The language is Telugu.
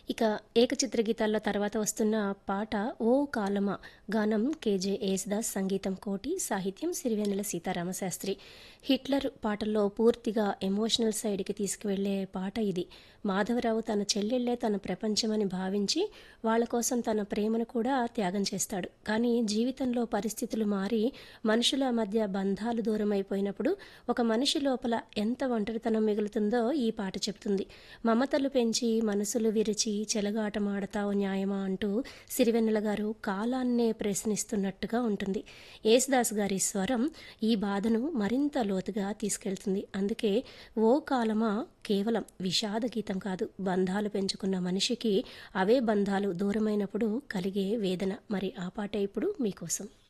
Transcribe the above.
ఇక ఏకచిత్ర గీతాల్లో తర్వాత వస్తున్న పాట ఓ కాలమ గానం కేజే యేసుదాస్ సంగీతం కోటి సాహిత్యం సిరివెన్నెల సీతారామశాస్త్రి హిట్లర్ పాటల్లో పూర్తిగా ఎమోషనల్ సైడ్కి తీసుకువెళ్లే పాట ఇది మాధవరావు తన చెల్లెళ్లే తన ప్రపంచమని భావించి వాళ్ళ కోసం తన ప్రేమను కూడా త్యాగం చేస్తాడు కానీ జీవితంలో పరిస్థితులు మారి మనుషుల మధ్య బంధాలు దూరమైపోయినప్పుడు ఒక మనిషి లోపల ఎంత ఒంటరితనం మిగులుతుందో ఈ పాట చెప్తుంది మమతలు పెంచి మనసులు విరిచి చెలగాటమాడతావు న్యాయమా అంటూ సిరివెన్నెల గారు కాలాన్నే ప్రశ్నిస్తున్నట్టుగా ఉంటుంది యేసుదాస్ గారి స్వరం ఈ బాధను మరింత లోతుగా తీసుకెళ్తుంది అందుకే ఓ కాలమా కేవలం విషాద గీతం కాదు బంధాలు పెంచుకున్న మనిషికి అవే బంధాలు దూరమైనప్పుడు కలిగే వేదన మరి ఆ పాట ఇప్పుడు మీకోసం